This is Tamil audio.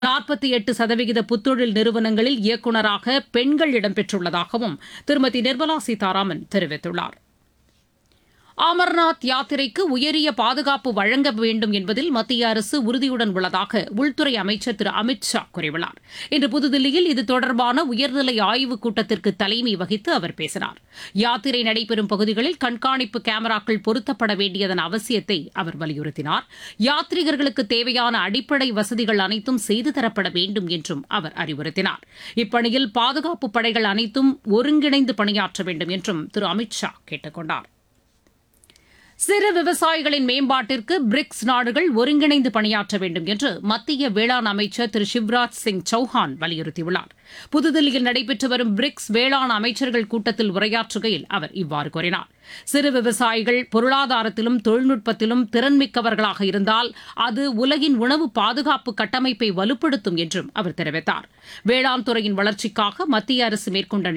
நாற்பத்தி எட்டு சதவிகித புத்தொழில் நிறுவனங்களில் இயக்குநராக பெண்கள் இடம்பெற்றுள்ளதாகவும் திருமதி நிர்மலா சீதாராமன் தெரிவித்துள்ளார் அமர்நாத் யாத்திரைக்கு உயரிய பாதுகாப்பு வழங்க வேண்டும் என்பதில் மத்திய அரசு உறுதியுடன் உள்ளதாக உள்துறை அமைச்சர் திரு அமித் ஷா கூறியுள்ளார் இன்று புதுதில்லியில் இது தொடர்பான உயர்நிலை ஆய்வுக் கூட்டத்திற்கு தலைமை வகித்து அவர் பேசினார் யாத்திரை நடைபெறும் பகுதிகளில் கண்காணிப்பு கேமராக்கள் பொருத்தப்பட வேண்டியதன் அவசியத்தை அவர் வலியுறுத்தினார் யாத்ரீகர்களுக்கு தேவையான அடிப்படை வசதிகள் அனைத்தும் செய்து தரப்பட வேண்டும் என்றும் அவர் அறிவுறுத்தினார் இப்பணியில் பாதுகாப்பு படைகள் அனைத்தும் ஒருங்கிணைந்து பணியாற்ற வேண்டும் என்றும் திரு அமித் ஷா கேட்டுக் கொண்டார் சிறு விவசாயிகளின் மேம்பாட்டிற்கு பிரிக்ஸ் நாடுகள் ஒருங்கிணைந்து பணியாற்ற வேண்டும் என்று மத்திய வேளாண் அமைச்சர் திரு சிவராஜ் சிங் சௌஹான் வலியுறுத்தியுள்ளார் புதுதில்லியில் நடைபெற்று வரும் பிரிக்ஸ் வேளாண் அமைச்சர்கள் கூட்டத்தில் உரையாற்றுகையில் அவர் இவ்வாறு கூறினார் சிறு விவசாயிகள் பொருளாதாரத்திலும் தொழில்நுட்பத்திலும் திறன்மிக்கவர்களாக இருந்தால் அது உலகின் உணவு பாதுகாப்பு கட்டமைப்பை வலுப்படுத்தும் என்றும் அவர் தெரிவித்தார் வேளாண் துறையின் வளர்ச்சிக்காக மத்திய அரசு மேற்கொண்ட